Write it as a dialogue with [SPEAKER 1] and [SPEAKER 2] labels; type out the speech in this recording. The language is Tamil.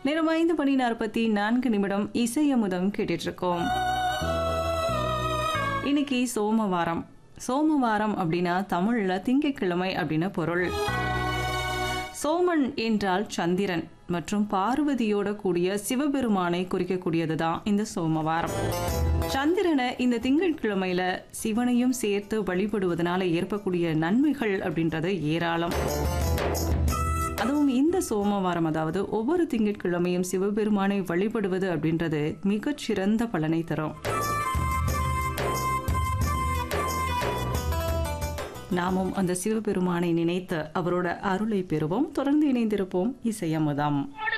[SPEAKER 1] நேரம் ஐந்து மணி நாற்பத்தி நான்கு நிமிடம் இசையமுதம் கேட்டுட்டு இருக்கோம் இன்னைக்கு சோமவாரம் சோமவாரம் அப்படின்னா தமிழ்ல திங்கட்கிழமை அப்படின்னு பொருள் சோமன் என்றால் சந்திரன் மற்றும் பார்வதியோட கூடிய சிவபெருமானை குறிக்கக்கூடியது தான் இந்த சோமவாரம் சந்திரனை இந்த திங்கட்கிழமையில சிவனையும் சேர்த்து வழிபடுவதனால ஏற்படக்கூடிய நன்மைகள் அப்படின்றது ஏராளம் அதுவும் இந்த சோமவாரம் அதாவது ஒவ்வொரு திங்கட்கிழமையும் சிவபெருமானை வழிபடுவது அப்படின்றது மிகச்சிறந்த பலனை தரும் நாமும் அந்த சிவபெருமானை நினைத்து அவரோட அருளை பெறுவோம் தொடர்ந்து இணைந்திருப்போம் இசையமுதம்